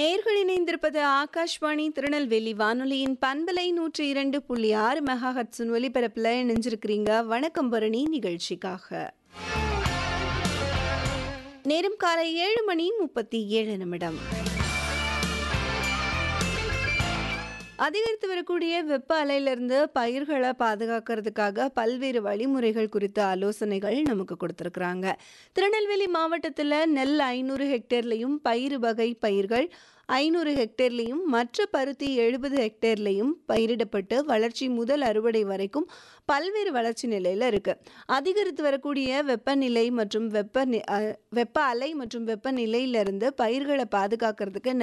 நேர்கள் இணைந்திருப்பது ஆகாஷ்வாணி திருநெல்வேலி வானொலியின் பண்பலை நூற்றி இரண்டு புள்ளி ஆறு மெகாஹட்ஸின் ஒலிபரப்பில் இணைஞ்சிருக்கிறீங்க வணக்கம் பரணி நிகழ்ச்சிக்காக நேரம் காலை ஏழு மணி முப்பத்தி ஏழு நிமிடம் அதிகரித்து வரக்கூடிய வெப்ப அலையிலிருந்து பயிர்களை பாதுகாக்கிறதுக்காக பல்வேறு வழிமுறைகள் குறித்த ஆலோசனைகள் நமக்கு கொடுத்துருக்குறாங்க திருநெல்வேலி மாவட்டத்தில் நெல் ஐநூறு ஹெக்டேர்லையும் பயிர் வகை பயிர்கள் ஐநூறு ஹெக்டேர்லையும் மற்ற பருத்தி எழுபது ஹெக்டேர்லையும் பயிரிடப்பட்டு வளர்ச்சி முதல் அறுவடை வரைக்கும் பல்வேறு வளர்ச்சி நிலையில் இருக்கு அதிகரித்து வரக்கூடிய வெப்பநிலை மற்றும் வெப்ப நி- அ, வெப்ப அலை மற்றும் வெப்பநிலையிலிருந்து பயிர்களை பாதுகாக்கிறதுக்கு